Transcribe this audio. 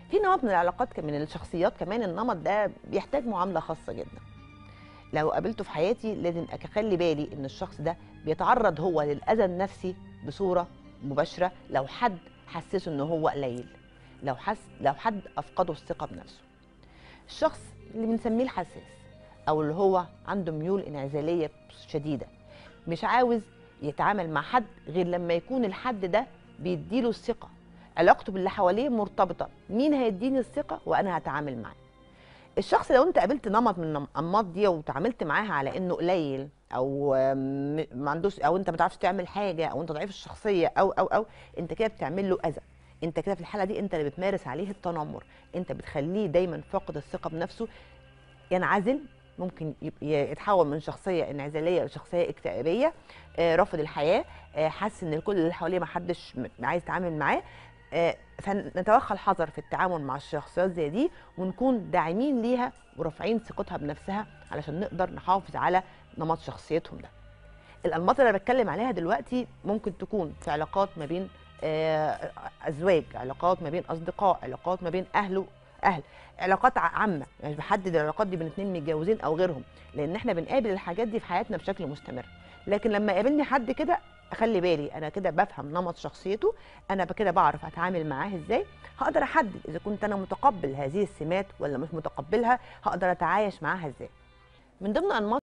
في نمط من العلاقات ك- من الشخصيات كمان النمط ده بيحتاج معامله خاصه جدا لو قابلته في حياتي لازم اخلي بالي ان الشخص ده بيتعرض هو للاذى النفسي بصوره مباشره لو حد حسسه ان هو قليل لو حس لو حد افقده الثقه بنفسه الشخص اللي بنسميه الحساس او اللي هو عنده ميول انعزاليه شديده مش عاوز يتعامل مع حد غير لما يكون الحد ده بيديله الثقه علاقته باللي حواليه مرتبطه مين هيديني الثقه وانا هتعامل معاه الشخص لو انت قابلت نمط من الانماط دي وتعاملت معاها على انه قليل او م- ما عندوش او انت ما تعرفش تعمل حاجه او انت ضعيف الشخصيه او او او انت كده بتعمل له اذى انت كده في الحاله دي انت اللي بتمارس عليه التنمر انت بتخليه دايما فاقد الثقه بنفسه ينعزل ممكن يب- يتحول من شخصيه انعزاليه لشخصيه اكتئابيه آه، رافض الحياه آه، حاسس ان كل اللي حواليه ما حدش م- عايز يتعامل معاه آه، فنتوخى الحذر في التعامل مع الشخصيات زي دي ونكون داعمين ليها ورافعين ثقتها بنفسها علشان نقدر نحافظ على نمط شخصيتهم ده الانماط اللي انا بتكلم عليها دلوقتي ممكن تكون في علاقات ما بين آه، ازواج علاقات ما بين اصدقاء علاقات ما بين اهل اهل علاقات ع- عامه مش بحدد العلاقات دي بين اتنين متجوزين او غيرهم لان احنا بنقابل الحاجات دي في حياتنا بشكل مستمر لكن لما يقابلني حد كده اخلي بالي انا كده بفهم نمط شخصيته انا كده بعرف اتعامل معاه ازاي هقدر احدد اذا كنت انا متقبل هذه السمات ولا مش متقبلها هقدر اتعايش معاها ازاي من ضمن انماط